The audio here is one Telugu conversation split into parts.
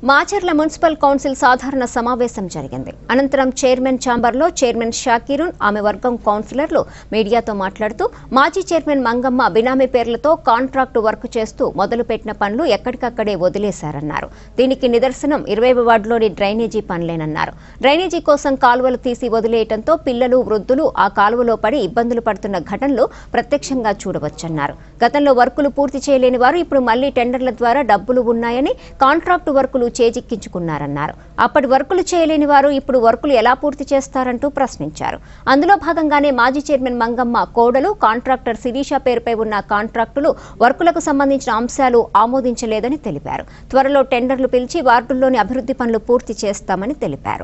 మాచర్ల మున్సిపల్ కౌన్సిల్ సాధారణ సమావేశం జరిగింది అనంతరం చైర్మన్ ఛాంబర్లో చైర్మన్ షాకీరున్ ఆమె వర్గం కౌన్సిలర్లు మీడియాతో మాట్లాడుతూ మాజీ చైర్మన్ మంగమ్మ బినామీ పేర్లతో కాంట్రాక్టు వర్క్ చేస్తూ మొదలుపెట్టిన పనులు ఎక్కడికక్కడే వదిలేశారన్నారు దీనికి నిదర్శనం ఇరవై వార్డులోని డ్రైనేజీ పనులేనన్నారు డ్రైనేజీ కోసం కాలువలు తీసి వదిలేయటంతో పిల్లలు వృద్ధులు ఆ కాలువలో పడి ఇబ్బందులు పడుతున్న ఘటనలు ప్రత్యక్షంగా చూడవచ్చన్నారు గతంలో వర్కులు పూర్తి చేయలేని వారు ఇప్పుడు మళ్లీ టెండర్ల ద్వారా డబ్బులు ఉన్నాయని కాంట్రాక్టు వర్కులు చేజిక్కించుకున్నారన్నారు అప్పటి వర్కులు చేయలేని వారు ఇప్పుడు వర్కులు ఎలా పూర్తి చేస్తారంటూ ప్రశ్నించారు అందులో భాగంగానే మాజీ చైర్మన్ మంగమ్మ కోడలు కాంట్రాక్టర్ శిరీష పేరుపై ఉన్న కాంట్రాక్టులు వర్కులకు సంబంధించిన అంశాలు ఆమోదించలేదని తెలిపారు త్వరలో టెండర్లు పిలిచి వార్డుల్లోని అభివృద్ధి పనులు పూర్తి చేస్తామని తెలిపారు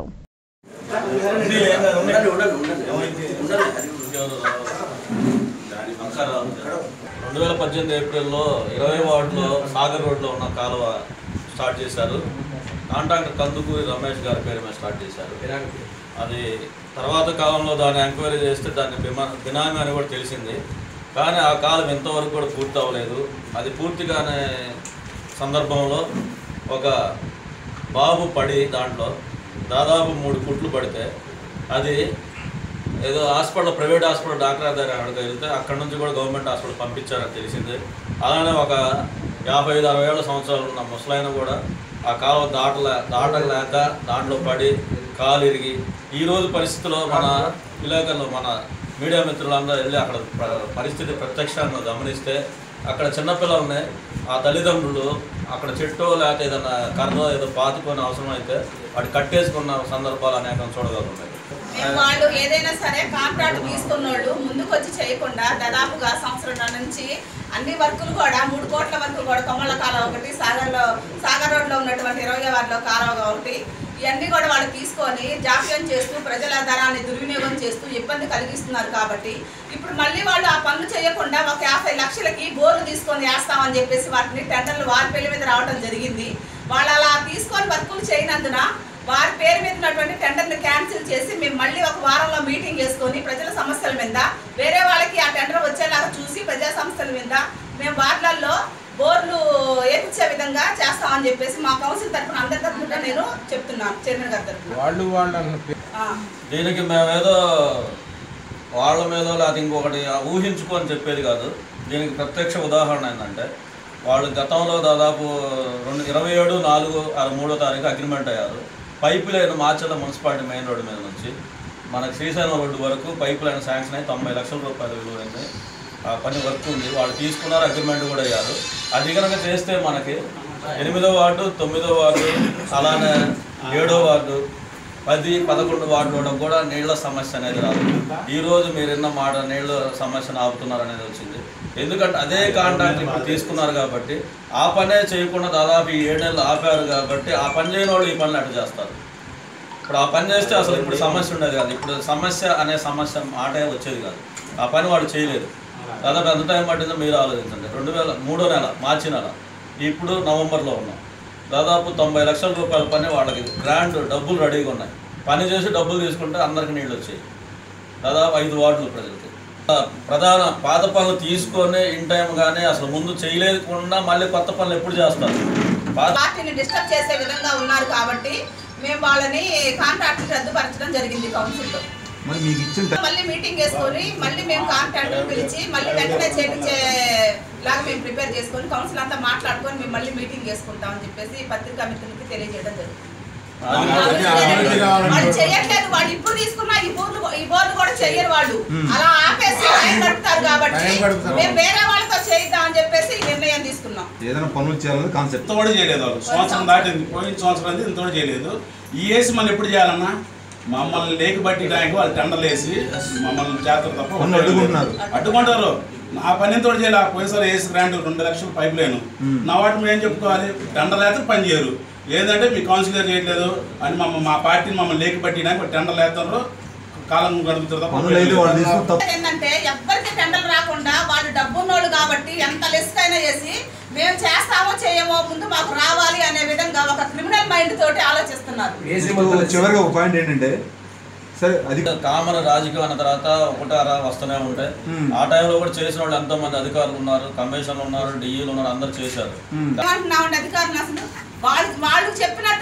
రెండు వేల పద్దెనిమిది ఏప్రిల్లో ఇరవై వార్డులో సాగర్ రోడ్లో ఉన్న కాలువ స్టార్ట్ చేశారు కాంట్రాక్టర్ కందుకూరి రమేష్ గారి పేరు మీద స్టార్ట్ చేశారు అది తర్వాత కాలంలో దాన్ని ఎంక్వైరీ చేస్తే దాన్ని బిమా బినామీ అని కూడా తెలిసింది కానీ ఆ కాలం ఇంతవరకు కూడా పూర్తి అవ్వలేదు అది పూర్తిగానే సందర్భంలో ఒక బాబు పడి దాంట్లో దాదాపు మూడు కుట్లు పడితే అది ఏదో హాస్పిటల్ ప్రైవేట్ హాస్పిటల్ డాక్టర్ దగ్గర అక్కడికి వెళ్తే అక్కడ నుంచి కూడా గవర్నమెంట్ హాస్పిటల్ పంపించారని తెలిసింది అలానే ఒక యాభై ఐదు అరవై ఏళ్ళ సంవత్సరాలు ఉన్న ముసలాయన కూడా ఆ కాలువ దాటలే దాటలేక దాంట్లో పడి కాలు ఇరిగి ఈ రోజు పరిస్థితిలో మన విలేకరులు మన మీడియా మిత్రులందరూ వెళ్ళి అక్కడ ప- పరిస్థితి ప్రత్యక్షంగా గమనిస్తే అక్కడ చిన్నపిల్లల్ని ఆ తల్లిదండ్రులు అక్కడ చెట్టు లేకపోతే ఏదైనా కర్ర ఏదో పాతుకొని అవసరం అయితే వాటి కట్టేసుకున్న సందర్భాలు అనేకం చూడగలుగుతాయి మేము వాళ్ళు ఏదైనా సరే కాంట్రాక్ట్ తీసుకున్న వాళ్ళు ముందుకు వచ్చి చేయకుండా దాదాపుగా సంవత్సరం నుంచి అన్ని వర్కులు కూడా మూడు కోట్ల వరకు కూడా కొమ్మల కాలువ ఒకటి సాగర్లో సాగర్ రోడ్లో ఉన్నటువంటి ఇరవై వారిలో కాలువ ఒకటి ఇవన్నీ కూడా వాళ్ళు తీసుకొని జాప్యం చేస్తూ ప్రజల ధనాన్ని దుర్వినియోగం చేస్తూ ఇబ్బంది కలిగిస్తున్నారు కాబట్టి ఇప్పుడు మళ్ళీ వాళ్ళు ఆ పనులు చేయకుండా ఒక యాభై లక్షలకి బోర్లు తీసుకొని వేస్తామని చెప్పేసి వాటిని టెండర్లు వారి పేర్ల మీద రావడం జరిగింది వాళ్ళు అలా తీసుకొని వర్కులు చేయనందున వారి పేరు మీద ఉన్నటువంటి టెండర్ని క్యాన్సిల్ చేసి మేము మళ్ళీ ఒక వారంలో మీటింగ్ చేసుకొని ప్రజల సమస్యల మీద వేరే వాళ్ళకి ఆ టెండర్ వచ్చేలాగా చూసి ప్రజా సమస్యల మీద మేము వార్డులలో బోర్లు వేపించే విధంగా చేస్తామని చెప్పేసి మా కౌన్సిల్ తరఫున అందరి తరఫున నేను చెప్తున్నాను చైర్మన్ గారి తరఫున వాళ్ళు వాళ్ళు అన్న పేరు ఆ. దీనికి మేమేదో వాళ్ళ మీద లేకపోతే ఇంకొకటి ఊహించుకొని చెప్పేది కాదు దీనికి ప్రత్యక్ష ఉదాహరణ ఏంటంటే వాళ్ళు గతంలో దాదాపు రెండు ఇరవై ఏడు నాలుగు ఆరు మూడో తారీఖు అగ్రిమెంట్ అయ్యారు pipe line Marchala municipality main road మీద నుంచి మనకు శ్రీశైలం రోడ్డు వరకు పైప్ లైన్ శాంక్షన్ అయ్యి తొంభై లక్షల రూపాయలు విలువైంది ఆ పని వర్క్ ఉంది వాళ్ళు తీసుకున్నారు అగ్రిమెంట్ కూడా అయ్యారు అది కనుక చేస్తే మనకి ఎనిమిదో వార్డు తొమ్మిదో వార్డు అలానే ఏడో వార్డు పది పదకొండు వార్డులో కూడా నీళ్ల సమస్య అనేది రాదు ఈ రోజు మీరు ఎన్న మాట నీళ్ల సమస్యను ఆపుతున్నారు అనేది వచ్చింది ఎందుకంటే అదే కాంట్రాక్ట్ ఇప్పుడు తీసుకున్నారు కాబట్టి ఆ పనే చేయకుండా దాదాపు ఈ ఏడేళ్ళు ఆపారు కాబట్టి ఆ పని చేయని వాళ్ళు ఈ పనులు అటు చేస్తారు ఇప్పుడు ఆ పని చేస్తే అసలు ఇప్పుడు సమస్య ఉండేది కాదు ఇప్పుడు సమస్య అనే సమస్య మాటే వచ్చేది కాదు ఆ పని వాడు చేయలేదు దాదాపు ఎంత టైం పట్టిందో మీరు ఆలోచించండి రెండు వేల మూడో నెల మార్చి నెల ఇప్పుడు నవంబర్లో ఉన్నాం దాదాపు తొంభై లక్షల రూపాయల పని వాళ్ళకి గ్రాంట్ డబ్బులు రెడీగా ఉన్నాయి పని చేసి డబ్బులు తీసుకుంటే అందరికి నీళ్ళు వచ్చాయి దాదాపు ఐదు వార్డులు ప్రజలకి ఆ, ప్రధాన పాత పనులు తీసుకొని ఇన్ టైం కానీ అసలు ముందు చేయలేకుండా మళ్ళీ కొత్త పనులు ఎప్పుడు చేస్తారు పాత పార్టీని డిస్టర్బ్ చేసే విధంగా ఉన్నారు కాబట్టి మేము వాళ్ళని కాంట్రాక్ట్ రద్దుపరచడం జరిగింది కౌన్సిల్లో మరి మీకు ఇచ్చిన టైం మళ్ళీ మీటింగ్ చేసుకొని మళ్ళీ మేము కాంట్రాక్టర్ పిలిచి మళ్ళీ వెంటనే చేపించే లాగా మేము ప్రిపేర్ చేసుకొని కౌన్సిల్ అంతా మాట్లాడుకొని మేము మళ్ళీ మీటింగ్ చేసుకుంటామని చెప్పేసి పత్రికా మిత్రులకి తెలియజేయడం జరుగుతుంది అది వాళ్ళు చేయట్లేదు వాళ్ళు ఇప్పుడు తీసుకున్న ఈ బోర్డు ఈ బోర్డు కూడా చెయ్యరు వాళ్ళు అలా ఆపేసి టైం గడుపుతారు కాబట్టి టైం గడుపుతారు. మేము వేరే వాళ్ళతో చేయిద్దాం అని చెప్పేసి ఈ నిర్ణయం తీసుకున్నాం ఏదైనా పనులు చేయాలన్నది కాన్సెప్ట్ ఇంత కూడా చేయలేదు వాళ్ళు సంవత్సరం దాటింది పోయిన సంవత్సరం అంతా ఇంత కూడా చేయలేదు ఈ వేసి మళ్ళీ ఎప్పుడు చేయాలన్నా మమ్మల్ని లేకి బట్టి టైంకి వాళ్ళు టెండర్లు వేసి మమ్మల్ని చేస్తారు తప్ప పనులు అడ్డుకుంటున్నారు. అడ్డుకుంటారు నా పని ఎంత కూడా చేయాలి పోయినసారి వేసి గ్రాంట్ రెండు లక్షలు పైప్ లైన్ నా వాటి మేము ఏం చెప్పుకోవాలి టెండర్ అయితే పని చేయరు లేదంటే మీ కౌన్సిలర్ చేయట్లేదు అని మమ్మ మా పార్టీని మమ్మల్ని లేకి పట్టినాక టెండర్లు వేస్తారు కాలం గడుపుతారు తప్ప పనులు అయితే వాళ్ళు తీసుకుని తప్పు ఏంటంటే ఎవ్వరికి టెండర్లు రాకుండా వాళ్ళు డబ్బున్నోళ్ళు కాబట్టి ఎంత లిస్ట్ అయినా చేసి మేము చేస్తామో చేయమో ముందు మాకు రావాలి అనే విధంగా ఒక క్రిమినల్ మైండ్ తోటి ఆలోచిస్తున్నారు ఇప్పుడు చివరిగా ఒక పాయింట్ ఏంటంటే సరే అది కామన్ రాజకీయం అన్న తర్వాత ఒకటారా వస్తూనే ఉంటాయి మ్మ్. ఆ టైంలో కూడా చేసిన వాళ్ళు ఎంతో మంది అధికారులు ఉన్నారు కమిషన్లు ఉన్నారు డిఈలు ఉన్నారు అందరు చేశారు మ్మ్. ఏమంటున్నామండి అధికారులు అసలు వాళ్ళు వాళ్ళు చెప్పిన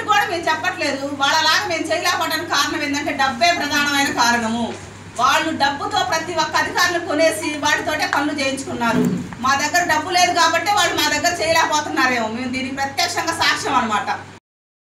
చేయట్లేదు వాళ్ళలాగా మేము చేయలేకపోవడానికి కారణం ఏంటంటే డబ్బే ప్రధానమైన కారణము వాళ్ళు డబ్బుతో ప్రతి ఒక్క అధికారులు కొనేసి వాటితోటే పనులు చేయించుకున్నారు మా దగ్గర డబ్బు లేదు కాబట్టి వాళ్ళు మా దగ్గర చేయలేకపోతున్నారేమో మేము దీనికి ప్రత్యక్షంగా సాక్ష్యం అన్నమాట